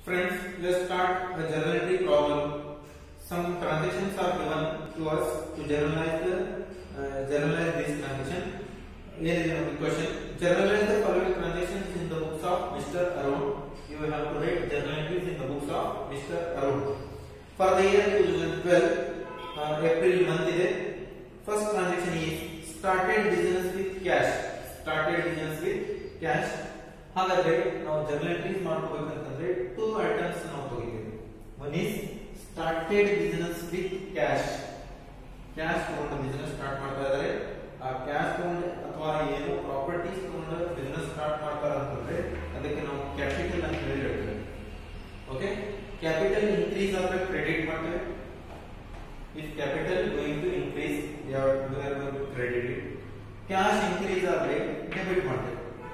Friends, let's start a journal entry problem. Some transactions are given to us to journalize the uh, journalize this transaction. Here is the question. Journalize the following transactions in the books of Mr. Arun. You will have to write journal entries in the books of Mr. Arun. For the year 2012, uh, April month ಇದೆ. First transaction is started business with cash. Started business with cash. ಹಾಗಾದ್ರೆ ನಾವು journal entries ಮಾಡ್ಕೋಬೇಕಂತಂದ್ರೆ two items ನಾವು ತಗೋತೀವಿ one is started business with cash cash ತಗೊಂಡು business start ಮಾಡ್ತಾ ಇದ್ದಾರೆ ಆ ಕ್ಯಾಶ್ ತಗೊಂಡು ಅಥವಾ ಏನು ಪ್ರಾಪರ್ಟೀಸ್ ತಗೊಂಡು ಬಿಸಿನೆಸ್ ಸ್ಟಾರ್ಟ್ ಮಾಡ್ತಾರೆ ಅಂತಂದ್ರೆ ಅದಕ್ಕೆ ನಾವು ಕ್ಯಾಪಿಟಲ್ ಅಂತ ಹೇಳಿ ಹೇಳ್ತೇವೆ ಓಕೆ ಕ್ಯಾಪಿಟಲ್ ಇನ್ಕ್ರೀಸ್ ಆದ್ರೆ ಕ್ರೆಡಿಟ್ ಮಾಡ್ತೇವೆ if capital going to increase we are going to credit it cash increase ಆದ್ರೆ ಡೆಬಿಟ್ ಮಾಡ್ತೇವೆ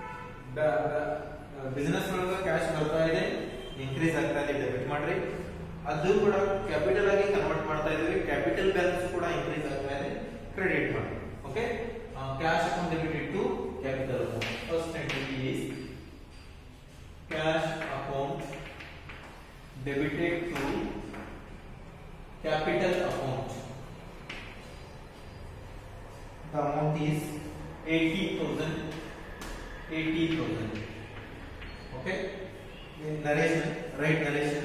ಬಿಸಿನೆಸ್ ಒಳಗ ಕ್ಯಾಶ್ ಬರ್ತಾ ಇದೆ ಇನ್ಕ್ರೀಸ್ ಆಗ್ತಾ ಇದೆ ಡೆಬಿಟ್ ಮಾಡ್ರಿ ಅದು ಕೂಡ ಕ್ಯಾಪಿಟಲ್ ಆಗಿ ಕನ್ವರ್ಟ್ ಮಾಡ್ತಾ ಇದೀವಿ ಕ್ಯಾಪಿಟಲ್ ಬ್ಯಾಲೆನ್ಸ್ ಕೂಡ ಇನ್ಕ್ರೀಸ್ ಆಗ್ತಾ ಇದೆ ಕ್ರೆಡಿಟ್ ಮಾಡಿ okay cash account debited to capital account first entry is cash account debited to capital account the amount is 80000 80000 okay In narration right narration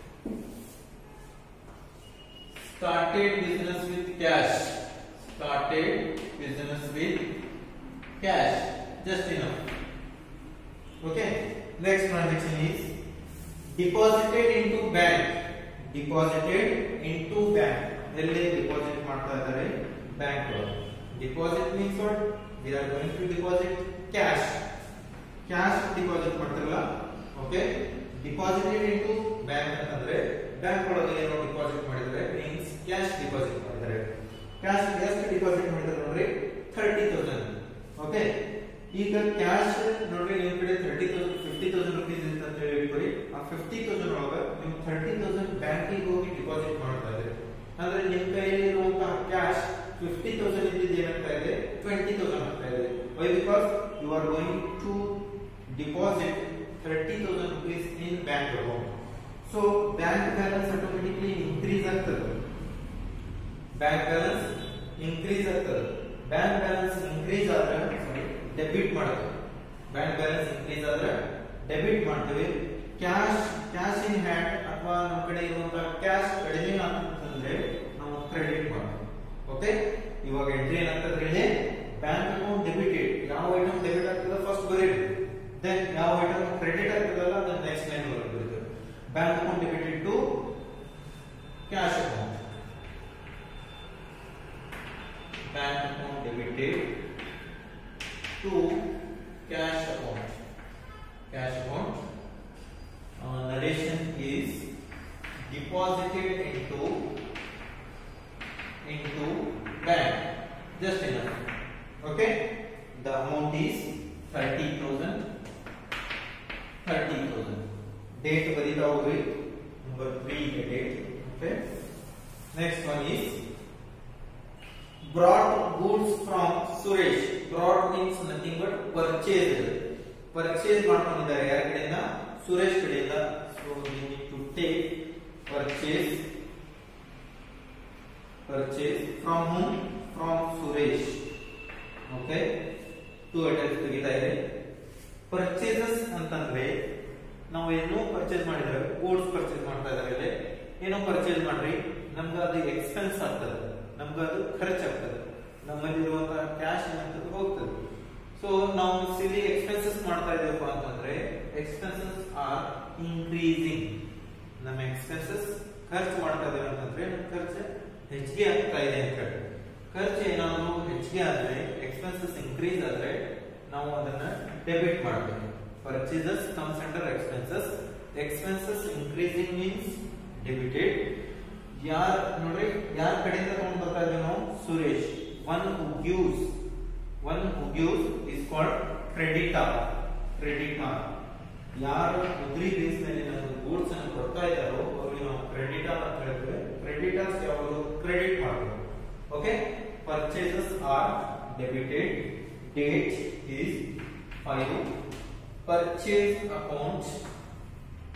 started business with cash started business with cash just enough okay next transaction is deposited into bank deposited into bank ಎಲ್ಲಿ deposit ಮಾಡ್ತಾ ಇದ್ದಾರೆ bank ಒಳಗೆ deposit means what we are going to deposit cash cash deposit ಮಾಡ್ತಿರಲ್ಲ okay deposited into bank ಅಂತಂದ್ರೆ bank ಒಳಗೆ ಏನೋ deposit ಮಾಡಿದ್ರೆ means cash deposit ಮಾಡಿದ್ದಾರೆ ಕ್ಯಾಶ್ ಎಷ್ಟು ಡಿಪಾಸಿಟ್ ಮಾಡಿದ್ದಾರೆ ನೋಡ್ರಿ ಥರ್ಟಿ ತೌಸಂಡ್ ಓಕೆ ಈಗ ಕ್ಯಾಶ್ ನೋಡ್ರಿ ನಿಮ್ ಕಡೆ thirty thousand fifty thousand rupees ಅಂತ ಹೇಳಿ ಇಟ್ಕೊಡಿ ಆ ಫಿಫ್ಟಿ ತೌಸಂಡ್ ಒಳಗೆ ನೀವು ಥರ್ಟಿ ತೌಸಂಡ್ ಬ್ಯಾಂಕಿಗೆ ಹೋಗಿ ಡಿಪಾಸಿಟ್ ಮಾಡ್ತಾ ಇದ್ರಿ ಅಂದ್ರೆ ನಿಮ್ ಕೈಯಲ್ಲಿ ಇರುವಂತಹ ಕ್ಯಾಶ್ ಫಿಫ್ಟಿ ತೌಸಂಡ್ ಇದ್ದಿದ್ದು ಏನಾಗ್ತಾ ಇದೆ ಟ್ವೆಂಟಿ ತೌಸಂಡ್ ಆಗ್ತಾ ಇದೆ why because you are going to deposit thirty thousand rupees in bank account so bank balance automatically increase ಆಗ್ತದೆ ಬ್ಯಾಂಕ್ ಬ್ಯಾಲೆನ್ಸ್ ಇನ್ಕ್ರೀಸ್ ಆಗ್ತದೆ ಬ್ಯಾಂಕ್ ಬ್ಯಾಲೆನ್ಸ್ ಇನ್ಕ್ರೀಸ್ ಆದ್ರೆ ಸಾರಿ ಡೆಬಿಟ್ ಮಾಡುತ್ತೆ bank balance increase ಆದ್ರೆ debit ಮಾಡ್ತೀವಿ cash cash in hand ಅಥವಾ ನಮ್ಮ ಕಡೆ ಇರುವಂತಹ ಕ್ಯಾಶ್ ಕಡಿಮೆ ಅಂತಂದ್ರೆ ನಾವು ಕ್ರೆಡಿಟ್ ಮಾಡ್ತೀವಿ ಓಕೆ ಇವಾಗ ಎಂಟ್ರಿ ಏನಾಗ್ತದೆ ಇಲ್ಲಿ ಬ್ಯಾಂಕ್ ಅಕೌಂಟ್ ಡೆಬಿಟೆಡ್ ಯಾವ ಐಟಮ್ ಡೆಬಿಟ್ ಆಗ್ತದೆ ಫಸ್ಟ್ ಬರೀರಿ ದೆನ್ ಯಾವ ಐಟಮ್ ಕ್ರೆಡಿಟ್ ಆಗ್ತದಲ್ಲ ಅದನ್ನ ನೆಕ್ಸ್ಟ್ ಲೈನ್ ಒಳಗೆ ಬರೀತೀವಿ bank account debited to cash account bank account debited to cash account. Cash account. Uh, narration is deposited into into bank. Just enough. Okay. The amount is thirty thousand. Thirty thousand. Date ಬರೀತಾ ಹೋಗ್ರಿ number three is the date. Okay. Next one is brought goods from Suresh. Brought means nothing but purchased. Purchase ಮಾಡ್ಕೊಂಡಿದ್ದಾರೆ ಯಾರ ಕಡೆಯಿಂದ ಸುರೇಶ್ ಕಡೆಯಿಂದ so we need to take purchase purchase from whom from Suresh. Okay. Two items ತೆಗಿತಾ ಇದೆ purchases ಅಂತಂದ್ರೆ ನಾವು ಏನೋ purchase ಮಾಡಿದ್ರೆ ಗೂಡ್ಸ್ ಪರ್ಚೇಸ್ ಮಾಡ್ತಾ ಇದ್ದಾರೆ ಇಲ್ಲಿ ಏನೋ ಪರ್ಚೇಸ್ ಮಾಡ್ರಿ ನಮ್ಗೆ ಅದು ಎಕ್ಸ್ಪೆನ್ಸ್ ಆಗ್ತದೆ ನಮ್ಗೆ ಅದು ಖರ್ಚಾಗ್ತದೆ ನಮ್ಮಲ್ಲಿರುವಂತಹ ಕ್ಯಾಶ್ ಏನಾಗ್ತದೆ ಹೋಗ್ತದೆ ಸೊ ನಾವು ಸಿಲಿ ಎಕ್ಸ್ಪೆನ್ಸಸ್ ಮಾಡ್ತಾ ಇದ್ದೇವಪ್ಪ ಅಂತಂದ್ರೆ ಎಕ್ಸ್ಪೆನ್ಸಸ್ ಆರ್ ಇನ್ಕ್ರೀಸಿಂಗ್ ನಮ್ಮ ಎಕ್ಸ್ಪೆನ್ಸಸ್ ಖರ್ಚು ಮಾಡ್ತಾ ಇದ್ದೇವೆ ಅಂತಂದ್ರೆ ನಮ್ಮ ಖರ್ಚು ಹೆಚ್ಚಿಗೆ ಆಗ್ತಾ ಇದೆ ಅಂತ ಹೇಳಿ ಖರ್ಚು ಏನಾದ್ರು ಹೆಚ್ಚಿಗೆ ಆದ್ರೆ ಎಕ್ಸ್ಪೆನ್ಸಸ್ ಇನ್ಕ್ರೀಸ್ ಆದ್ರೆ ನಾವು ಅದನ್ನ ಡೆಬಿಟ್ ಮಾಡಬೇಕು purchases comes under expenses expenses increasing means debited ಯಾರ್ ನೋಡ್ರಿ ಯಾರ ಕಡೆಯಿಂದ ತಗೊಂಡ್ ಬರ್ತಾ ಇದ್ದೀವಿ ನಾವು Suresh one who gives one who gives is called creditor creditor ಯಾರು ಉದ್ರಿ ಬೇಸ್ ಮೇಲೆ ನಮಗೆ ಗೂಡ್ಸ್ ಅನ್ನು ಕೊಡ್ತಾ ಇದ್ದಾರೋ ಅವ್ರಿಗೆ ನಾವು ಕ್ರೆಡಿಟಾರ್ ಅಂತ ಹೇಳ್ತೇವೆ ಕ್ರೆಡಿಟರ್ಸ್ ಯಾವಾಗ ಕ್ರೆಡಿಟ್ ಮಾಡಬೇಕು okay purchases are debited date is five purchase account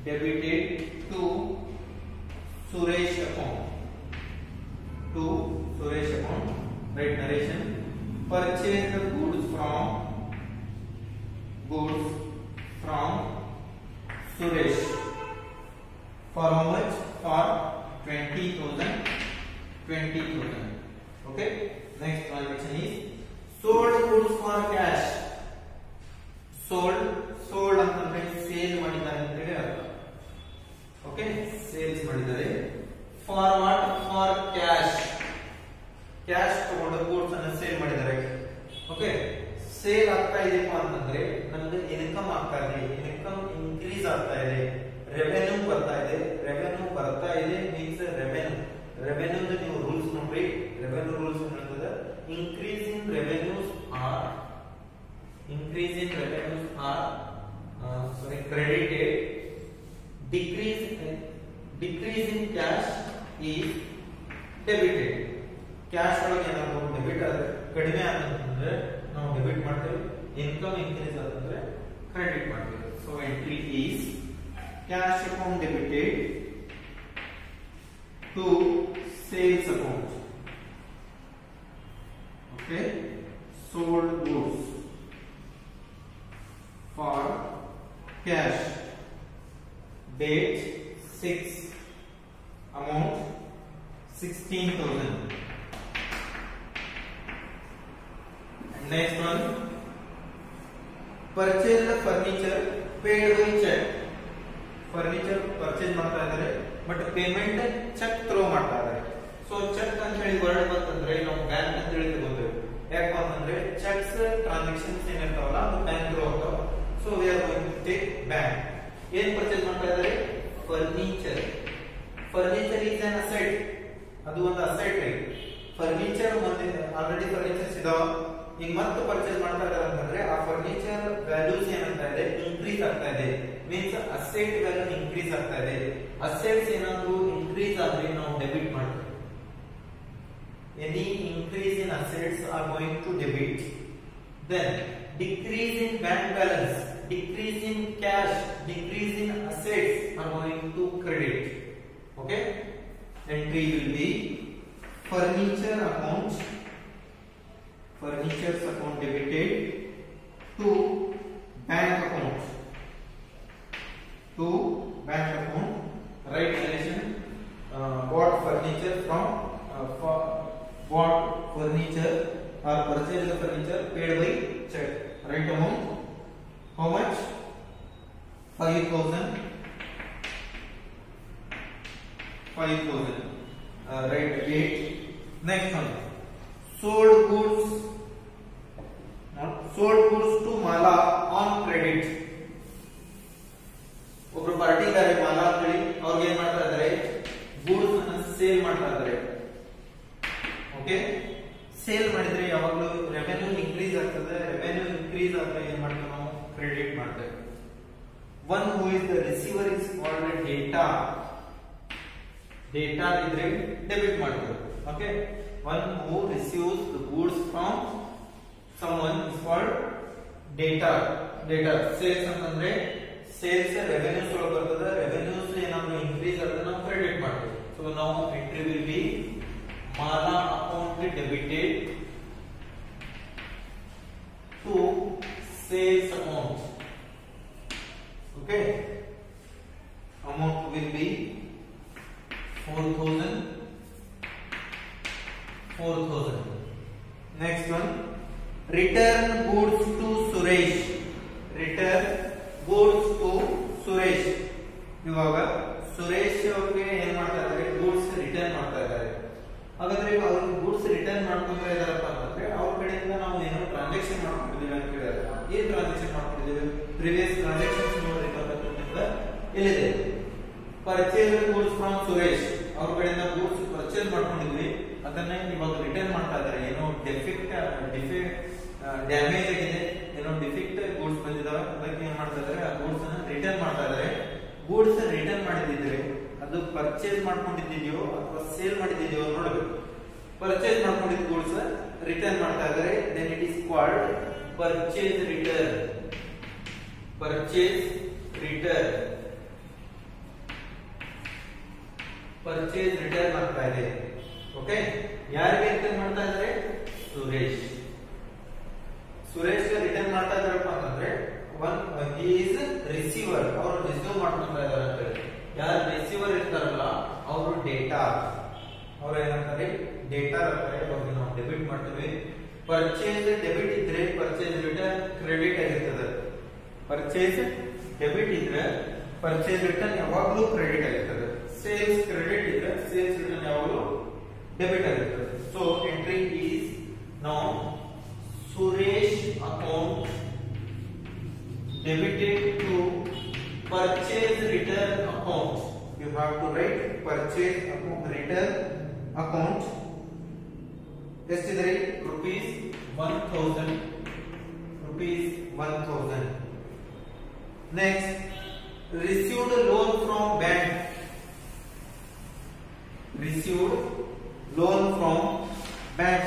debited to Suresh account. To Suresh account. Right narration. Purchase the goods from goods from Suresh. For how much? For twenty thousand. Twenty thousand. Okay. Next transaction is sold goods for cash. Sold. Sold ಅಂತಂದ್ರೆ sale ಮಾಡಿದ್ದಾರೆ ಅಂತ ಹೇಳಿ ಅರ್ಥ okay sales ಮಾಡಿದ್ದಾರೆ for what for cash cash ತಗೊಂಡು goods ಅನ್ನ sale ಮಾಡಿದ್ದಾರೆ okay sale ಆಗ್ತಾ ಇದೆಯಪ್ಪ ಅಂತಂದ್ರೆ ನಮ್ದು ಇನ್ಕಮ್ ಆಗ್ತಾ ಇದೆ ಇನ್ಕಮ್ ಇನ್ಕ್ರೀಸ್ ಆಗ್ತಾ ಇದೆ ರೆವೆನ್ಯೂ ಬರ್ತಾ ಇದೆ ರೆವೆನ್ಯೂ ಬರ್ತಾ ಇದೆ ಮೀನ್ಸ್ ರೆವೆನ್ಯೂ ರೆವೆನ್ಯೂ ನೀವು ರೂಲ್ಸ್ ನೋಡ್ರಿ ರೆವೆನ್ಯೂ ರೂಲ್ಸ್ ಹೇಳ್ತದೆ increase in revenues are increase in revenues are uh, sorry credited decrease in, decrease in cash is debited cash ಒಳಗೆ ಏನಾದ್ರು ಡೆಬಿಟ್ ಆದ್ರೆ ಕಡಿಮೆ ಆದಂತಂದ್ರೆ ನಾವು ಡೆಬಿಟ್ ಮಾಡ್ತೇವೆ ಇನ್ಕಮ್ ಇನ್ಕ್ರೀಸ್ ಆದಂದ್ರೆ ಕ್ರೆಡಿಟ್ ಮಾಡ್ತೇವೆ so entry is cash account debited to sales account okay sold goods for cash date 6 amount 16000 and next one purchase the furniture paid by check furniture purchase ಮಾಡ್ತಾ ಇದ್ದಾರೆ but payment check throw ಮಾಡ್ತಾ ಇದ್ದಾರೆ so check ಅಂತ ಹೇಳಿ word ಬಂತಂದ್ರೆ ನಾವು bank ಅಂತ ಹೇಳಿ ತಗೋತೇವೆ ಯಾಕಪ್ಪ ಅಂತಂದ್ರೆ ಚೆಕ್ಸ್ ಟ್ರಾನ್ಸಾಕ್ಷನ್ಸ್ ಏನಿರ್ತಾವಲ್ಲ ಅದು ಬ್ಯಾಂಕ್ ಥ್ರೋ ಆಗ್ತಾವ so we are going to take bank ಏನ್ ಪರ್ಚೇಸ್ ಮಾಡ್ತಾ ಇದ್ದಾರೆ furniture furniture is an asset ಅದು ಒಂದು ಅಸೆಟ್ ರೀ ಫರ್ನಿಚರ್ ಮತ್ತೆ ಆಲ್ರೆಡಿ ಫರ್ನಿಚರ್ಸ್ ಇದಾವ ಈಗ ಮತ್ತೆ ಪರ್ಚೇಸ್ ಮಾಡ್ತಾ ಇದ್ದಾರೆ ಅಂತಂದ್ರೆ ಆ ಫರ್ನಿಚರ್ ವ್ಯಾಲ್ಯೂಸ್ ಏನಂತ ಇದೆ ಇನ್ಕ್ರೀಸ್ ಆಗ್ತಾ ಇದೆ ಮೀನ್ಸ್ ಅಸೆಟ್ ವ್ಯಾಲ್ಯೂ ಇನ್ಕ್ರೀಸ್ ಆಗ್ತಾ ಇದೆ ಅಸೆಟ್ಸ್ ಏನಾದ್ರು ಇನ್ಕ್ರೀಸ್ ಆದ್ರೆ ನಾವು ಡೆಬಿಟ್ ಮಾಡ್ತೀವಿ any increase in assets are going to debit then decrease in bank balance decrease in cash decrease in assets are going to credit okay entry will be furniture account furniture account debited to bank account to bank account right relation uh, bought furniture from uh, for bought furniture or purchased the furniture paid by check right amount how much 5000 5000 uh, right date next one sold goods not sold goods to mala on credit ಒಬ್ರು party ಇದ್ದಾರೆ ಮಾಲಾ ಅಂತೇಳಿ ಅವ್ರಿಗೆ ಏನ್ ಮಾಡ್ತಾ ಇದ್ದಾರೆ goods ಅನ್ನ sale ಮಾಡ್ತಾ ಇದ್ದಾರೆ ಓಕೆ ಸೇಲ್ ಮಾಡಿದ್ರೆ ಯಾವಾಗಲೂ ರೆವೆನ್ಯೂ ಇನ್ಕ್ರೀಸ್ ಆಗ್ತದೆ ರೆವೆನ್ಯೂ ಇನ್ಕ್ರೀಸ್ ಆದ್ರೆ ಏನ್ ಮಾಡ್ತೀವಿ ನಾವು ಕ್ರೆಡಿಟ್ ಮಾಡ್ತೇವೆ one who is the receiver is called debtor debtor ಇದ್ರೆ ಡೆಬಿಟ್ ಮಾಡ್ತೇವೆ okay one who receives the goods from someone is called debtor debtor sales ಅಂತಂದ್ರೆ ಸೇಲ್ಸ್ ರೆವೆನ್ಯೂಸ್ ಒಳಗೆ ಬರ್ತದೆ ರೆವೆನ್ಯೂಸ್ ಏನಾದ್ರು ಇನ್ಕ್ರೀಸ್ ಆದ್ರೆ ನಾವು ಕ್ರೆಡಿಟ್ ಮಾಡ್ತೇವೆ ಸೊ ನಾವು entry will be Mala account debited to sales account okay amount will be four thousand four thousand next one return goods to Suresh return goods to Suresh ಇವಾಗ ಸುರೇಶ್ ಅವ್ರಿಗೆ ಏನ್ ಮಾಡ್ತಾ ಇದ್ದಾರೆ ಗೂಡ್ಸ್ ರಿಟರ್ನ್ ಮಾಡ್ತಾ ಇದ್ದಾರೆ ಹಾಗಾದ್ರೆ ಈಗ ಅವ್ರಿಗೆ ಗೂಡ್ಸ್ ರಿಟರ್ನ್ ಮಾಡ್ಕೊಂಡ್ರೆ ಇದಾರಪ್ಪ ಅಂತಂದ್ರೆ ಅವ್ರ ಕಡೆಯಿಂದ ನಾವು ಏನೋ ಟ್ರಾನ್ಸಾಕ್ಷನ್ ಮಾಡ್ಕೊಂಡಿದ್ದೀವಿ ಅಂತ ಕೇಳಿದ್ರೆ ಏನ್ ಟ್ರಾನ್ಸಾಕ್ಷನ್ ಮಾಡ್ಕೊಂಡಿದ್ದೀವಿ ಪ್ರಿವಿಯಸ್ ಟ್ರಾನ್ಸಾಕ್ಷನ್ಸ್ ನೋಡ್ರಿ ನಿಮ್ಗೆ ಎಲ್ಲಿದೆ ಪರ್ಚೇಸ್ ಗೂಡ್ಸ್ ಫ್ರಮ್ ಸುರೇಶ್ ಅವ್ರ ಕಡೆಯಿಂದ ಗೂಡ್ಸ್ ಪರ್ಚೇಸ್ ಮಾಡ್ಕೊಂಡಿದ್ವಿ ಅದನ್ನ ಇವಾಗ ರಿಟರ್ನ್ ಮಾಡ್ತಾ ಇದ್ದಾರೆ ಏನೋ ಡೆಫಿಕ್ಟ್ ಡಿಫೆಕ್ಟ್ ಡ್ಯಾಮೇಜ್ ಆಗಿದೆ ಏನೋ ಡಿಫೆಕ್ಟ್ ಗೂಡ್ಸ್ ಬಂದಿದಾವೆ ಅದಕ್ಕೆ ಏನ್ ಮಾಡ್ತಾ ಇದ್ದಾರೆ ಆ ಗೂಡ್ಸ್ ಅನ್ನ ರಿಟರ್ನ್ ಮಾಡ್ತಾ ಇದ್ದಾರೆ ಗೂಡ್ಸ್ ರಿಟರ್ನ್ ಮಾಡಿದಿದ್ರೆ ಅದು ಪರ್ಚೇಸ್ ಮಾಡ್ಕೊಂಡಿದ್ದೀಯೋ ಅಥವಾ ಸೇಲ್ ಮಾಡಿದ್ದೀಯೋ ನೋಡಬೇಕು ಪರ್ಚೇಸ್ ಮಾಡ್ಕೊಂಡಿದ್ದ ಗೂಡ್ಸ್ ರಿಟರ್ನ್ ಮಾಡ್ತಾ ಇದ್ದಾರೆ then it is called purchase return purchase return purchase return ಆಗ್ತಾ ಇದೆ ಓಕೆ ಯಾರಿಗೆ ರಿಟರ್ನ್ ಮಾಡ್ತಾ ಇದ್ದಾರೆ ಸುರೇಶ್ ಸುರೇಶ್ ರಿಟರ್ನ್ ಮಾಡ್ತಾ ಇದಾರಪ್ಪ ಅಂತಂದ್ರೆ ಒನ್ ಈಸ್ ರಿಸೀವರ್ ಅವರು ರಿಸೀವ್ ಮಾಡ್ಕೊಂತ ಇದಾರೆ ಅಂತ ಹೇಳಿ ಯಾರು ರಿಸೀವರ್ ಇರ್ತಾರಲ್ಲ ಅವರು ಡೇಟಾ ಅವ್ರು ಏನಂತಾರೆ ಡೇಟಾ ಇರ್ತಾರೆ ಅವ್ರಿಗೆ ನಾವು ಡೆಬಿಟ್ ಮಾಡ್ತೀವಿ ಪರ್ಚೇಸ್ ಡೆಬಿಟ್ ಇದ್ರೆ ಪರ್ಚೇಸ್ ರಿಟರ್ನ್ ಕ್ರೆಡಿಟ್ ಆಗಿರ್ತದೆ ಪರ್ಚೇಸ್ ಡೆಬಿಟ್ ಇದ್ರೆ ಪರ್ಚೇಸ್ ರಿಟರ್ನ್ ಯಾವಾಗಲೂ ಕ್ರೆಡಿಟ್ ಆಗಿರ್ತದೆ ಸೇಲ್ಸ್ ಕ್ರೆಡಿಟ್ ಇದ್ರೆ ಸೇಲ್ಸ್ ರಿಟರ್ನ್ ಯಾವಾಗಲೂ ಡೆಬಿಟ್ ಆಗಿರ್ತದೆ ಸೊ ಎಂಟ್ರಿ ಈಸ್ ನಾವು Suresh account debited to purchase return account you have to write purchase account return account ಎಷ್ಟಿದೆ rupees one thousand rupees one thousand next received loan from bank received loan from bank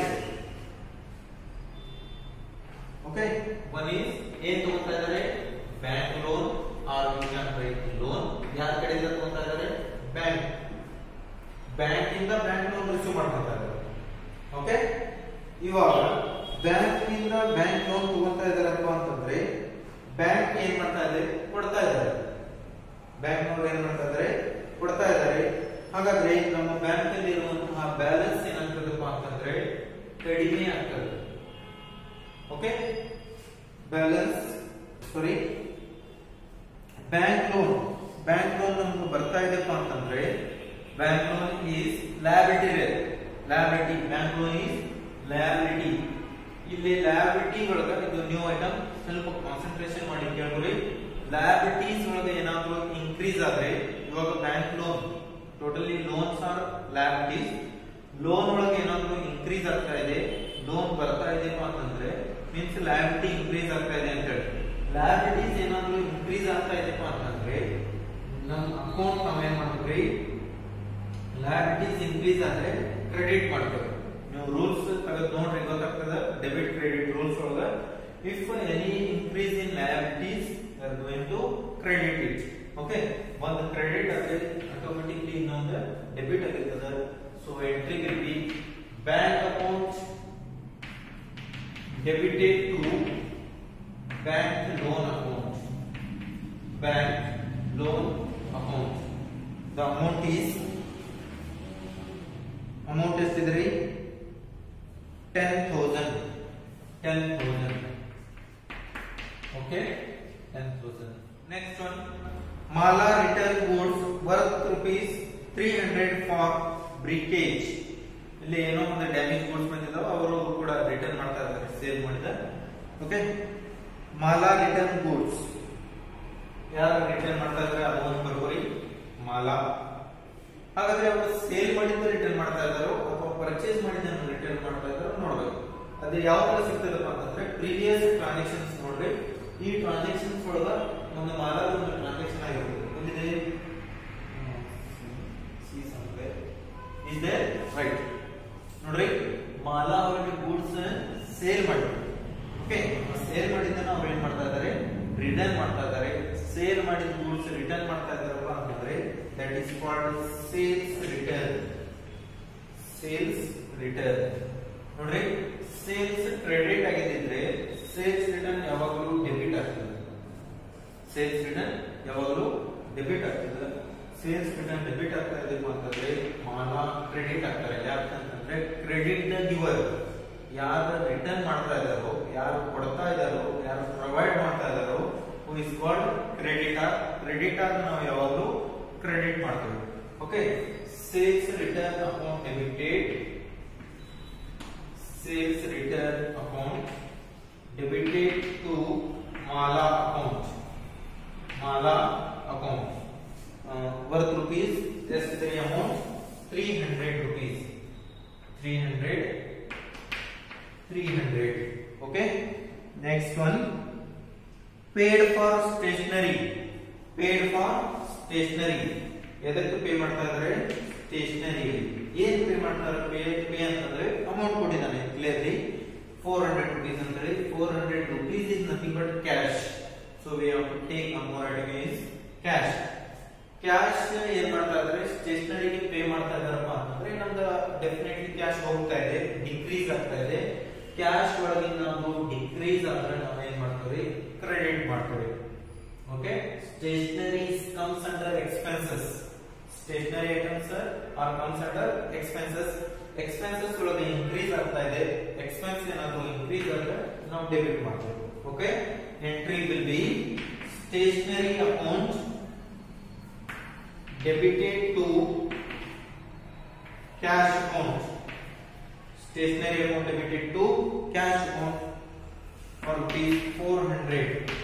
okay one is ಏನ್ ತಗೊಂತಾ ಇದ್ದಾರೆ bank loan are you can write loan ಯಾರ ಕಡೆಯಿಂದ ತಗೊಂತಾ ಇದ್ದಾರೆ bank bank ಇಂದ bank loan receive ಮಾಡ್ಕೊತಾ ಇದ್ದಾರೆ ಓಕೆ ಇವಾಗ ಬ್ಯಾಂಕ್ ನಿಂದ ಬ್ಯಾಂಕ್ ಲೋನ್ ತಗೊಂತಾ ಇದಾರಪ್ಪ ಅಂತಂದ್ರೆ ಬ್ಯಾಂಕ್ ಏನ್ ಮಾಡ್ತಾ ಇದೆ ಕೊಡ್ತಾ ಇದ್ದಾರೆ ಬ್ಯಾಂಕ್ ನವರು ಏನ್ ಮಾಡ್ತಾ ಇದ್ದಾರೆ ಕೊಡ್ತಾ ಇದ್ದಾರೆ ಹಾಗಾದ್ರೆ ನಮ್ಮ ಬ್ಯಾಂಕ್ ಅಲ್ಲಿ ಇರುವಂತಹ ಬ್ಯಾಲೆನ್ಸ್ ಏನಾಗ್ತದಪ್ಪ ಅಂತಂದ್ರೆ ಕಡಿಮೆ ಆಗ್ತದೆ okay balance sorry bank loan bank loan ನಮ್ಗೆ ಬರ್ತಾ ಇದೆಪ್ಪ ಅಂತಂದ್ರೆ bank loan is liability liability bank loan is liability ಇಲ್ಲಿ ಲ್ಯಾಬಿಲಿಟಿ ಒಳಗ ಇದು ನ್ಯೂ ಐಟಮ್ ಸ್ವಲ್ಪ ಕಾನ್ಸಂಟ್ರೇಷನ್ ಮಾಡಿ ಕೇಳ್ಕೊರಿ ಲ್ಯಾಬಿಲಿಟೀಸ್ ಒಳಗ ಏನಾದ್ರು ಇನ್ಕ್ರೀಸ್ ಆದ್ರೆ ಇವಾಗ bank loan totally loans are liabilities loan ಒಳಗೆ ಏನಾದ್ರು ಇನ್ಕ್ರೀಸ್ ಆಗ್ತಾ ಇದೆ ಲೋನ್ ಬರ್ತಾ ಇದೆಯಪ್ಪ ಅಂತಂದ್ರೆ ಮೀನ್ಸ್ ಲ್ಯಾಬಿಲಿಟಿ ಇನ್ಕ್ರೀಸ್ ಆಗ್ತಾ ಇದೆ ಅಂತ ಹೇಳಿ ಲ್ಯಾಬಿಲಿಟೀಸ್ ಏನಾದ್ರು ಇನ್ಕ್ರೀಸ್ ಆಗ್ತಾ ಇದೆಯಪ್ಪ ಅಂತಂದ್ರೆ ನಮ್ಮ ಅಕೌಂಟ್ ನಾವೇನ್ ಮಾಡ್ಬೇಕ್ರಿ ಲ್ಯಾಬಿಲಿಟೀಸ್ ಇನ್ಕ್ರೀಸ್ ಆದ್ರೆ ಕ್ರೆಡಿಟ್ ಮಾಡ್ತೇವೆ ನೀವು ರೂಲ್ಸ್ ತೆಗೆದು ನೋಡ್ರಿ ಗೊತ್ತಾಗ್ತದ ಡೆಬಿಟ್ ಕ್ರೆಡಿಟ್ ರೂಲ್ಸ್ ಒಳಗ if any increase in liabilities are going to credit it okay ಒಂದು ಕ್ರೆಡಿಟ್ ಆದ್ರೆ ಆಟೋಮೆಟಿಕ್ಲಿ ಇನ್ನೊಂದು ಡೆಬಿಟ್ ಆಗಿರ್ತದ so entry will be bank account debited to bank loan account bank loan account the amount is amount ಎಷ್ಟಿದ್ರಿ ten thousand ten thousand okay ten thousand next one Mala return goods worth rupees three hundred for breakage ಇಲ್ಲಿ ಏನೋ ಒಂದು damage goods ಬಂದಿದ್ದಾವೆ ಅವರು ಕೂಡ return ಮಾಡ್ತಾ ಇದ್ದಾರೆ sale ಮಾಡಿದ ಓಕೆ ಮಾಲಾ ರಿಟರ್ನ್ ಗೂಡ್ಸ್ ಯಾರು ರಿಟರ್ನ್ ಮಾಡ್ತಾ ಇದ್ದಾರೆ ಅದು ಒಂದು ಬರ್ಬೋರಿ ಮಾಲಾ ಹಾಗಾದ್ರೆ ಅವರು ಸೇಲ್ ಮಾಡಿದ್ದು ರಿಟರ್ನ್ ಮಾಡ್ತಾ ಇದ್ದಾರೋ ಅಥವಾ ಪರ್ಚೇಸ್ ಮಾಡಿದ್ದನ್ನು ರಿಟರ್ನ್ ಮಾಡ್ತಾ ಇದ್ದಾರೋ ನೋಡ್ಬೇಕು ಅದು ಯಾವ ತರ ಸಿಗ್ತದಪ್ಪ ಅಂತಂದ್ರೆ ಪ್ರೀವಿಯಸ್ ಟ್ರಾನ್ಸಾಕ್ಷನ್ಸ್ ನೋಡ್ರಿ ಈ ಟ್ರಾನ್ಸಾಕ್ಷನ್ಸ್ ಒಳಗ ಒಂದು ಮಾಲಾದ ಒಂದು ಟ್ರಾನ್ಸಾಕ್ಷನ್ ಆಗಿರ್ತದೆ ಎಲ್ಲಿದೆ see somewhere. Is there? Right. ನೋಡ್ರಿ ಮಾಲಾ ಅವರಿಗೆ ಗೂಡ್ಸ್ ಸೇಲ್ ಮಾಡಿದ್ರು ಓಕೆ ಸೇಲ್ ಮಾಡಿದ್ದನ್ನ ಅವ್ರು ಏನ್ ಮಾಡ್ತಾ ಇದ್ದಾರೆ ರಿಟರ್ನ್ ಮಾಡ್ತಾ ಇದ್ದಾರೆ ಸೇಲ್ ಮಾಡಿದ ಗೂಡ್ಸ್ ರಿಟರ್ನ್ ಮಾಡ್ತಾ ಇದ್ದಾರಲ್ಲ ಅಂತಂದ್ರೆ that is called sales return sales return ನೋಡ್ರಿ ಸೇಲ್ಸ್ ಕ್ರೆಡಿಟ್ ಆಗಿದ್ರೆ ಸೇಲ್ಸ್ ರಿಟರ್ನ್ ಯಾವಾಗಲೂ ಡೆಬಿಟ್ ಆಗ್ತದೆ ಸೇಲ್ಸ್ ರಿಟರ್ನ್ ಯಾವಾಗಲೂ ಡೆಬಿಟ್ ಆಗ್ತದೆ ಸೇಲ್ಸ್ ರಿಟರ್ನ್ ಡೆಬಿಟ್ ಆಗ್ತಾ ಇದೆ ಅಂತಂದ್ರೆ ಮಾಲ ಕ್ರೆಡಿಟ್ ಆಗ್ತಾರೆ ಯಾಕಂತಂದ್ರೆ ಕ್ರೆಡಿಟ್ ದ ಗಿವರ್ ಯಾರು ರಿಟರ್ನ್ ಮಾಡ್ತಾ ಇದ್ದಾರೋ ಯಾರು ಕೊಡ್ತಾ ಇದ್ದಾರೋ ಯಾರು ಪ್ರೊವೈಡ್ ಮಾಡ್ತಾ ಇದ್ದಾರೋ who is called creditor creditor ನಾವು ಯಾವಾಗಲೂ ಕ್ರೆಡಿಟ್ ಮಾಡ್ತೇವೆ okay sales return account debited sales return account debited to Mala account Mala account worth rupees just the amount 300 rupees 300 300 okay next one paid for stationery paid for stationery ಎದಕ್ಕೆ pay ಮಾಡ್ತಾ ಇದ್ದಾರೆ stationery ಏನ್ pay ಮಾಡ್ತಾರೆ pay pay ಅಂತಂದ್ರೆ amount ಕೊಟ್ಟಿದ್ದಾನೆ clearly four hundred rupees ಅಂದ್ರೆ four hundred rupees is nothing but cash so we have to take one more item is cash cash ಏನ್ ಮಾಡ್ತಾ ಇದ್ದಾರೆ ಸ್ಟೇಷನರಿಗೆ ಪೇ ಮಾಡ್ತಾ ಇದಾರಪ್ಪ ಅಂತಂದ್ರೆ ನಮ್ದು ಡೆಫಿನೆಟ್ಲಿ ಕ್ಯಾಶ್ ಹೋಗ್ತಾ ಇದೆ ಡಿಕ್ರೀಸ್ ಆಗ್ತಾ ಇದೆ ಕ್ಯಾಶ್ ಒಳಗಿನ ನಮ್ದು ಡಿಕ್ರೀಸ್ ಆದ್ರೆ ನಾವು ಏನ್ ಮಾಡ್ತೀವಿ ಕ್ರೆಡಿಟ್ ಮಾಡ್ತೀವಿ okay stationeries comes under expenses stationery items are comes under expenses expenses ಒಳಗೆ ಇನ್ಕ್ರೀಸ್ ಆಗ್ತಾ ಇದೆ ಎಕ್ಸ್ಪೆನ್ಸ್ ಏನಾದ್ರು ಇನ್ಕ್ರೀಸ್ ಆದ್ರೆ ನಾವು ಡೆಬಿಟ್ ಮಾಡ್ತೀವಿ okay entry will be stationery account debited to cash account stationery account debited to cash account for rupees 400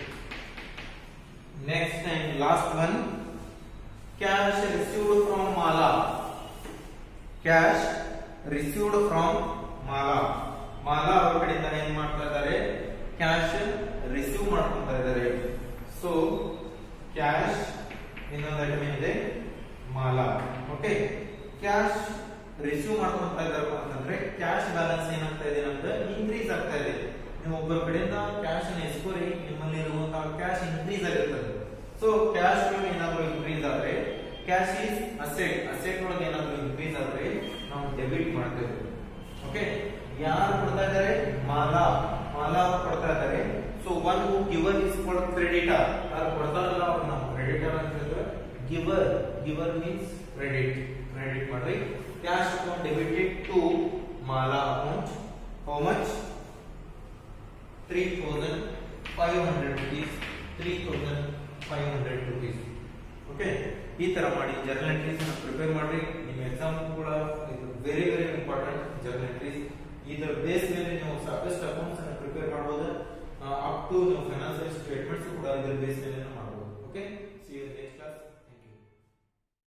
next and last one cash received from mala cash received from mala Mala ಅವ್ರ ಕಡೆಯಿಂದ ಏನ್ ಮಾಡ್ತಾ ಇದ್ದಾರೆ cash receive ಮಾಡ್ಕೊತಾ ಇದ್ದಾರೆ so cash ಇನ್ನೊಂದು item ಏನಿದೆ Mala okay cash receive ಮಾಡ್ಕೊಂತ ಇದಾರಪ್ಪ ಅಂತಂದ್ರೆ ಕ್ಯಾಶ್ ಬ್ಯಾಲೆನ್ಸ್ ಏನಾಗ್ತಾ ಇದೆ ನಮ್ದು ಇನ್ಕ್ರೀಸ್ ಆಗ್ತಾ ಇದೆ ನೀವು ಒಬ್ಬರ ಕಡೆಯಿಂದ ಕ್ಯಾಶ್ ಅನ್ನು ಎಸ್ಕೋರಿ ನಿಮ್ಮಲ್ಲಿ ಇರುವಂತಹ ಕ್ಯಾಶ್ ಇನ್ಕ್ರೀಸ್ ಆಗಿರ್ತದೆ ಸೊ ಕ್ಯಾಶ್ ಒಳಗೆ ಏನಾದ್ರು ಇನ್ಕ್ರೀಸ್ ಆದ್ರೆ ಕ್ಯಾಶ್ ಈಸ್ ಅಸೆಟ್ ಅಸೆಟ್ ಒಳಗೆ ಏನಾದ್ರು ಇನ್ಕ್ರೀಸ್ ಆದ್ರೆ ನಾವು ಡೆಬಿಟ್ ಮಾಡ್ತೇವೆ ಓಕೆ ಯಾರು ಕೊಡ್ತಾ ಇದ್ದಾರೆ ಮಾಲಾ ಮಾಲಾ ಕೊಡ್ತಾ ಇದ್ದಾರೆ so one who giver is called creditor ಯಾರು ಕೊಡ್ತಾರಲ್ಲ ಅವ್ರು ನಾವು ಕ್ರೆಡಿಟರ್ ಅಂತ ಹೇಳಿದ್ರೆ giver giver means credit credit ಮಾಡ್ರಿ cash account debited to Mala account how much three thousand five hundred rupees three thousand five hundred rupees okay ಈ ತರ ಮಾಡಿ ಜರ್ನಲ್ ಎಂಟ್ರೀಸ್ ಪ್ರಿಪೇರ್ ಮಾಡ್ರಿ ನಿಮ್ಮ ಎಕ್ಸಾಮ್ ಕೂಡ ಇದು very very important journal entries ಇದರ base ಮೇಲೆ ನೀವು ಸಾಕಷ್ಟು ಅಕೌಂಟ್ಸ್ ಅನ್ನು ಪ್ರಿಪೇರ್ ಮಾಡಬಹುದು ಅಪ್ ಟು ನೀವು ಫೈನಾನ್ಷಿಯಲ್ ಸ್ಟೇಟ್ಮೆಂಟ್ಸ್ ಕೂಡ ಇದರ ಬೇಸ್ ಮೇಲೆ